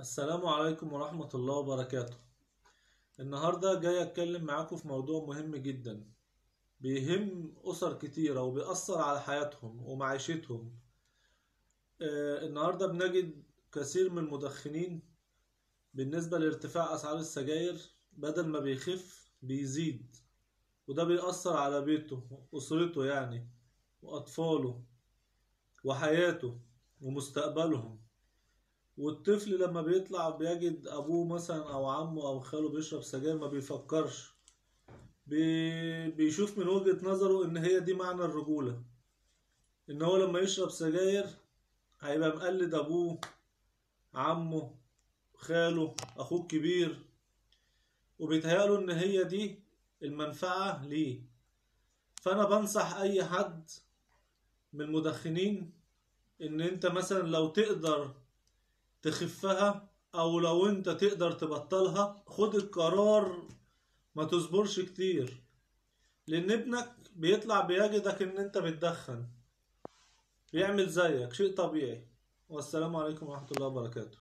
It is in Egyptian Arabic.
السلام عليكم ورحمة الله وبركاته النهاردة جاي أتكلم معاكم في موضوع مهم جدا بيهم أسر كتيرة وبيأثر على حياتهم ومعيشتهم آه، النهاردة بنجد كثير من المدخنين بالنسبة لارتفاع أسعار السجاير بدل ما بيخف بيزيد وده بيأثر على بيته أسرته يعني وأطفاله وحياته ومستقبلهم والطفل لما بيطلع بيجد ابوه مثلا او عمه او خاله بيشرب سجاير ما بيفكرش بي... بيشوف من وجهة نظره ان هي دي معنى الرجولة ان هو لما يشرب سجاير هيبقى مقلد ابوه عمه خاله اخوه الكبير وبيتهيأله ان هي دي المنفعة ليه فانا بنصح اي حد من المدخنين ان انت مثلا لو تقدر تخفها او لو انت تقدر تبطلها خد القرار ما تصبرش كتير لان ابنك بيطلع بيجدك ان انت بتدخن بيعمل زيك شيء طبيعي والسلام عليكم ورحمة الله وبركاته